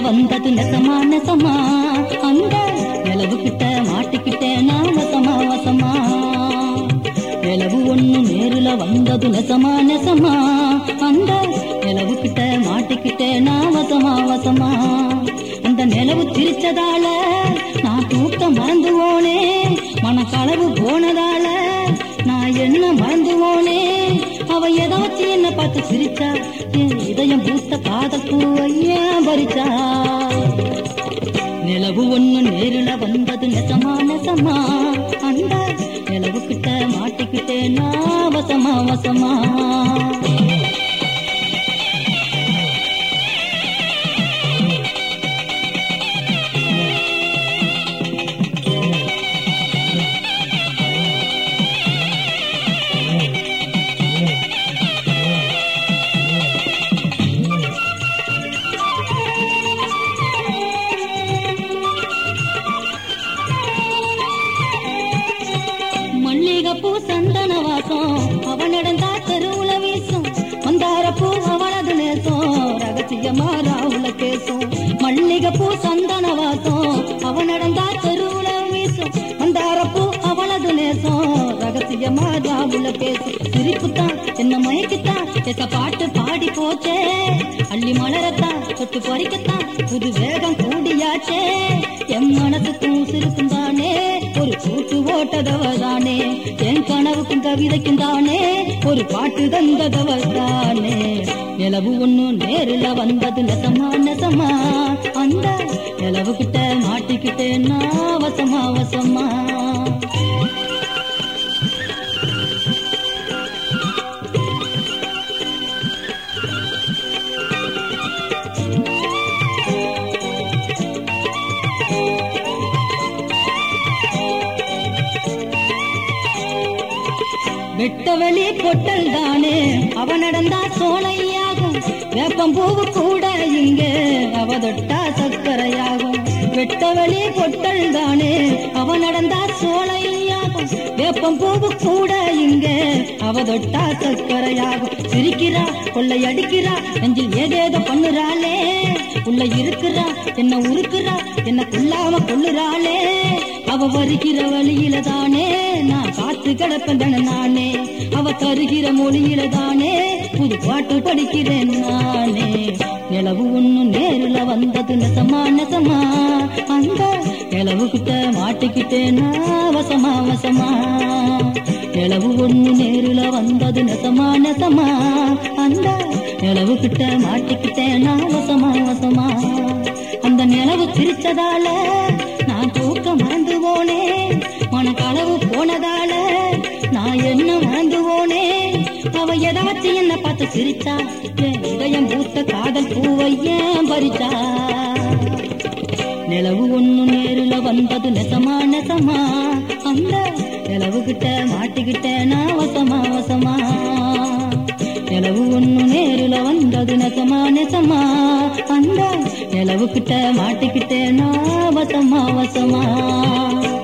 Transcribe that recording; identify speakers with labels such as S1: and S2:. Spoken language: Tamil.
S1: வந்தது நெசமா நெசமா அந்த நிலவு கிட்ட மாட்டிக்கிட்டேன் நான் வசமா வசமா நிலவு ஒண்ணு நேருல வந்தது நெசமா நெசமா அந்த நிலவு கிட்ட மாட்டிக்கிட்டேன் நான் வசமா வசமா அந்த நிலவு திரிச்சதால நான் தூக்க மறந்து போனே மனக்களவு போனதால நான் என்ன மறந்து போனே அவ எதை வச்சு என்ன பார்த்து சிரிச்சா என் இதயம் பூத்த காதல் பூவை ஏன் பறிச்சா நிலவு ஒண்ணு நேருல வந்தது நெசமா நெசமா அந்த நிலவு கிட்ட மாட்டிக்கிட்டேன் நான் வசமா வசமா மல்லிகைப்பூ சந்தன வாசம் அவ நடந்தா தெருவுல வீசும் மந்தாரப்பூ அவளது நேசம் ரகசியமா ராவுல பேசும் மல்லிகைப்பூ சந்தன வாசம் அவ நடந்தா தெருவுல வீசும் மந்தாரப்பூ அவளது நேசம் ரகசியமா ராவுல பேசும் சிரிப்புத்தான் என்ன மயக்கித்தான் எச பாட்டு பாடி போச்சே அள்ளி மலரத்தான் தொட்டு பறிக்கத்தான் புது வேகம் கூடியாச்சே என் மனசுக்கும் சிரிக்கும் தானே ஒரு கூட்டு ஓட்டதவ தானே என் கனவுக்கும் கவிதைக்கும் தானே ஒரு பாட்டு தந்ததவ தானே நிலவு ஒண்ணு நேருல வந்தது நெசமா நெசமா அந்த நிலவு கிட்ட மாட்டிக்கிட்டேன் நான் வசமா வசமா வெட்டவெளி பொட்டல் தானே அவ நடந்தா சோலையாகும் வேப்பம் பூவு கூட இங்கே அவ தொட்டா சக்கரையாகும் வெட்டவெளி பொட்டல் தானே அவ நடந்தா சோலையாகும் வேப்பம் பூவு கூட இங்கே அவ தொட்டா சக்கரையாகும் சிரிக்கிறா கொள்ளை அடிக்கிறா நெஞ்சில் ஏதேதோ பண்ணுறாளே உள்ள இருக்கிறா என்ன உருக்குறா என்ன கொல்லாம கொள்ளுறாளே அவ வருகிற வழியில தானே நான் காத்து கிடப்பேன் தானே நானே அவ தருகிற மொழியில தானே புது பாட்டு படிக்கிறேன் நானே நிலவு ஒண்ணு நேருல வந்தது நெசமா நெசமா அந்த நிலவு கிட்ட மாட்டிக்கிட்டேன் நான் வசமா வசமா நிலவு ஒண்ணு நேருல வந்தது நெசமா நெசமா அந்த நிலவு கிட்ட மாட்டிக்கிட்டேன் நான் வசமா வசமா அந்த நிலவு சிரிச்சதால நான் தூக்க மறந்து போனேன் மனக்களவு போனதால நான் என்ன மறந்து போனேன் அவ எதை வச்சு என்ன பார்த்து சிரிச்சா என் இதயம் பூத்த காதல் பூவை ஏன் பறிச்சா நிலவு ஒண்ணு நேருல வந்தது நெசமா நெசமா அந்த நிலவு கிட்ட மாட்டிக்கிட்ட நான் வசமா வசமா நிலவு ஒண்ணு நேருல வந்தது நெசமா நெசமா அந்த நிலவு கிட்ட மாட்டிக்கிட்ட நான் வசமா வசமா